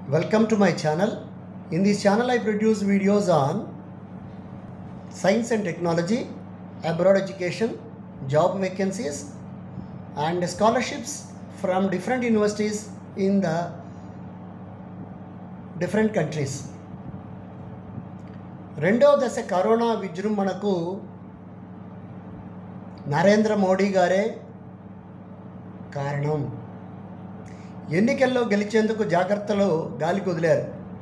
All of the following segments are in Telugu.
Welcome to my channel. In this channel, I produce videos on science and technology, abroad education, job vacancies, and scholarships from different universities in the different countries. రెండవ దశ కరోనా విజృంభణకు నరేంద్ర మోడీ గారే కారణం ఎన్నికల్లో గెలిచేందుకు జాగ్రత్తలు గాలికి వదిలారు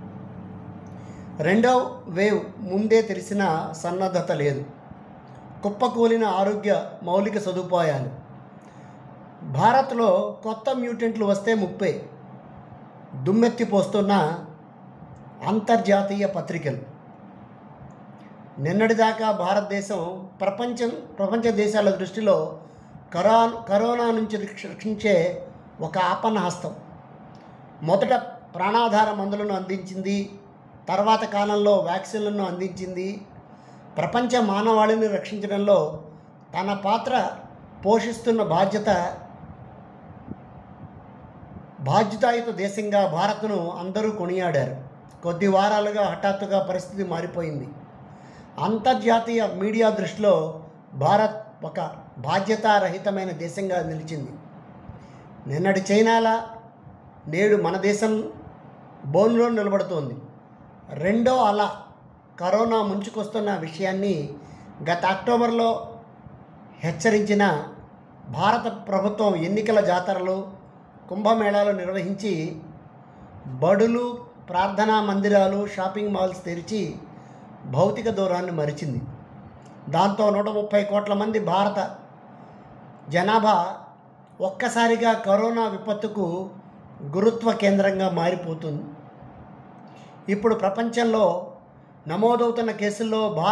రెండవ వేవ్ ముందే తెలిసిన సన్నద్ధత లేదు కుప్పకూలిన ఆరోగ్య మౌలిక సదుపాయాలు భారత్లో కొత్త మ్యూటెంట్లు వస్తే ముప్పై దుమ్మెత్తిపోస్తున్న అంతర్జాతీయ పత్రికలు నిన్నటిదాకా భారతదేశం ప్రపంచం ప్రపంచ దేశాల దృష్టిలో కరా కరోనా నుంచి రక్ష- రక్షించే ఒక ఆపన్న హస్తం మొదట ప్రాణాధార మందులను అందించింది తర్వాత కాలంలో వ్యాక్సిన్లను అందించింది ప్రపంచ మానవాళిని రక్షించడంలో తన పాత్ర పోషిస్తున్న బాధ్యత బాధ్యతాయుత దేశంగా భారత్ను అందరూ కొనియాడారు కొద్ది వారాలుగా హఠాత్తుగా పరిస్థితి మారిపోయింది అంతర్జాతీయ మీడియా దృష్టిలో భారత్ ఒక బాధ్యతారహితమైన దేశంగా నిలిచింది నిన్నటి చైనాలా నేడు మన దేశం బోన్లో నిలబడుతోంది రెండో అల కరోనా ముంచుకొస్తున్న విషయాన్ని గత అక్టోబర్లో హెచ్చరించిన భారత ప్రభుత్వం ఎన్నికల జాతరలు కుంభమేళాలు నిర్వహించి బడులు ప్రార్థనా మందిరాలు షాపింగ్ మాల్స్ తెరిచి భౌతిక దూరాన్ని మరిచింది దాంతో నూట ముప్పై కోట్ల మంది భారత జనాభా ఒక్కసారిగా కరోనా విపత్తుకు గురుత్వ కేంద్రంగా మారిపోతుంది ఇప్పుడు ప్రపంచంలో నమోదవుతున్న కేసుల్లో భా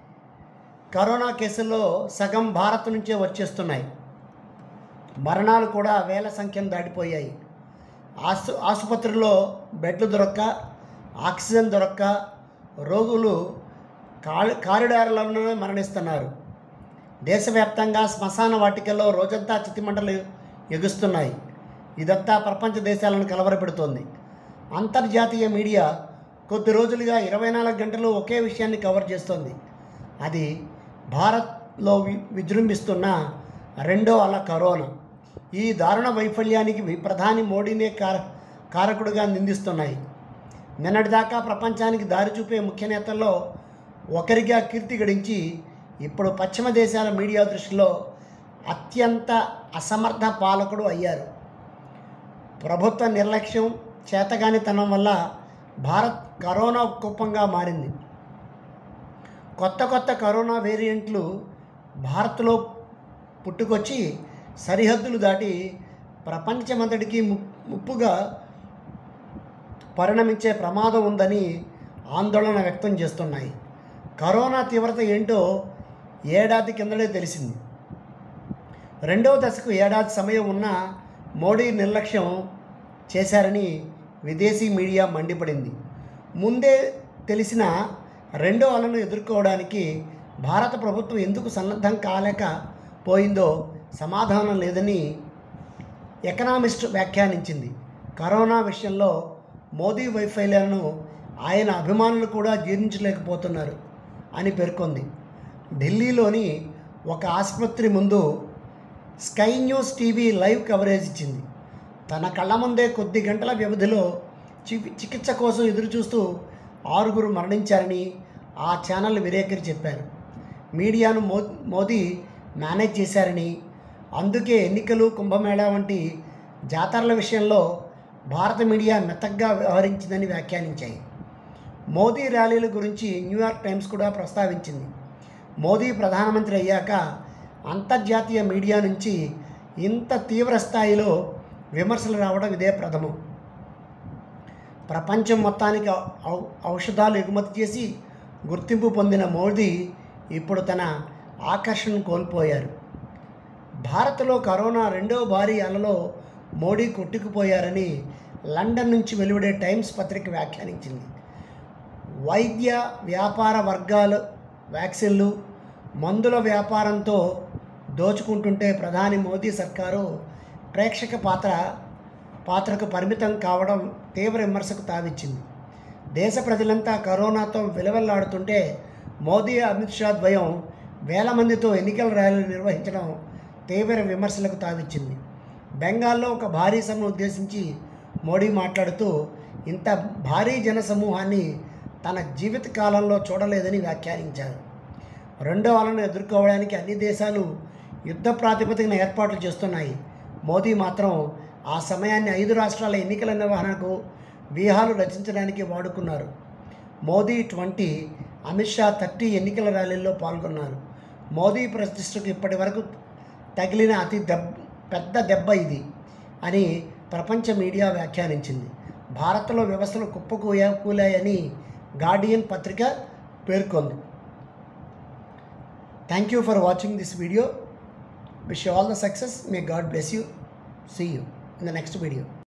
కరోనా కేసుల్లో సగం భారత్ నుంచే వచ్చేస్తున్నాయి మరణాలు కూడా వేల సంఖ్యను దాటిపోయాయి ఆసు ఆసుపత్రిలో బెడ్లు దొరక్క ఆక్సిజన్ దొరక్క రోగులు కాలి కారిడార్లలోనే మరణిస్తున్నారు దేశవ్యాప్తంగా శ్మశాన వాటికల్లో రోజంతా చితిమంటలు ఎగుస్తున్నాయి ఇదంతా ప్రపంచ దేశాలను కలవరపెడుతోంది అంతర్జాతీయ మీడియా కొద్ది రోజులుగా ఇరవై నాలుగు గంటలు ఒకే విషయాన్ని కవర్ చేస్తోంది అది భారత్లో వి విజృంభిస్తున్న రెండో అల కరోనా ఈ దారుణ వైఫల్యానికి వి- ప్రధాని మోడీనే కార కారకుడుగా నిందిస్తున్నాయి నిన్నటిదాకా ప్రపంచానికి దారి చూపే ముఖ్య నేతల్లో ఒకరిగా కీర్తి గడించి ఇప్పుడు పశ్చిమ దేశాల మీడియా దృష్టిలో అత్యంత అసమర్థ పాలకుడు అయ్యారు ప్రభుత్వ నిర్లక్ష్యం చేతగానితనం వల్ల భారత్ కరోనా కుప్పంగా మారింది కొత్త కొత్త కరోనా వేరియంట్లు భారత్లో పుట్టుకొచ్చి సరిహద్దులు దాటి ప్రపంచమంతటికి ము- ముప్పుగా పరిణమించే ప్రమాదం ఉందని ఆందోళన వ్యక్తం చేస్తున్నాయి కరోనా తీవ్రత ఏంటో ఏడాది కిందడే తెలిసింది రెండవ దశకు ఏడాది సమయం ఉన్న మోడీ నిర్లక్ష్యం చేశారని విదేశీ మీడియా మండిపడింది ముందే తెలిసిన రెండో అలను ఎదుర్కోవడానికి భారత ప్రభుత్వం ఎందుకు సన్నద్ధం కాలేకపోయిందో సమాధానం లేదని ఎకనామిస్ట్ వ్యాఖ్యానించింది కరోనా విషయంలో మోదీ వైఫల్యాలను ఆయన అభిమానులు కూడా జీర్ణించలేకపోతున్నారు అని పేర్కొంది ఢిల్లీలోని ఒక ఆసుపత్రి ముందు Sky News TV live coverage ఇచ్చింది తన కళ్ళ ముందే కొద్ది గంటల వ్యవధిలో చి- చికిత్స కోసం ఎదురుచూస్తూ ఆరుగురు మరణించారని ఆ ఛానల్ విలేకరి చెప్పారు మీడియాను మో మోదీ మేనేజ్ చేశారని అందుకే ఎన్నికలు కుంభమేళా వంటి జాతరల విషయంలో భారత మీడియా మెత్తగ్గా వ్యవహరించిందని వ్యాఖ్యానించాయి మోదీ ర్యాలీల గురించి న్యూయార్క్ టైమ్స్ కూడా ప్రస్తావించింది మోదీ ప్రధానమంత్రి అయ్యాక అంతర్జాతీయ మీడియా నుంచి ఇంత తీవ్ర స్థాయిలో విమర్శలు రావడం ఇదే ప్రథమం ప్రపంచం మొత్తానికి ఔ- ఔషధాలు ఎగుమతి చేసి గుర్తింపు పొందిన మోదీ ఇప్పుడు తన ఆకర్షణను కోల్పోయారు భారత్లో కరోనా రెండవ భారీ అలలో మోడీ కొట్టుకుపోయారని లండన్ నుంచి వెలువడే టైమ్స్ పత్రిక వ్యాఖ్యానించింది వైద్య వ్యాపార వర్గాలు వ్యాక్సిన్లు మందుల వ్యాపారంతో దోచుకుంటుంటే ప్రధాని మోదీ సర్కారు ప్రేక్షక పాత్ర పాత్రకు పరిమితం కావడం తీవ్ర విమర్శకు తావిచ్చింది దేశ ప్రజలంతా కరోనాతో విలవెల్లాడుతుంటే మోదీ అమిత్ షా ద్వయం వేల మందితో ఎన్నికల ర్యాలీలు నిర్వహించడం తీవ్ర విమర్శలకు తావిచ్చింది బెంగాల్లో ఒక భారీ సభను ఉద్దేశించి మోడీ మాట్లాడుతూ ఇంత భారీ జన సమూహాన్ని తన జీవిత కాలంలో చూడలేదని వ్యాఖ్యానించారు రెండో అలను ఎదుర్కోవడానికి అన్ని దేశాలు యుద్ధ ప్రాతిపదికన ఏర్పాట్లు చేస్తున్నాయి మోదీ మాత్రం ఆ సమయాన్ని ఐదు రాష్ట్రాల ఎన్నికల నిర్వహణకు వ్యూహాలు రచించడానికి వాడుకున్నారు మోదీ ట్వంటీ అమిత్ షా థర్టీ ఎన్నికల ర్యాలీల్లో పాల్గొన్నారు మోదీ ప్రతిష్టకు ఇప్పటి వరకు తగిలిన అతి దెబ్ పెద్ద దెబ్బ ఇది అని ప్రపంచ మీడియా వ్యాఖ్యానించింది భారత్లో వ్యవస్థలు కుప్పకూయా కూలాయని గార్డియన్ పత్రిక పేర్కొంది thank you for watching this video wish all the success may God bless you see you in the next video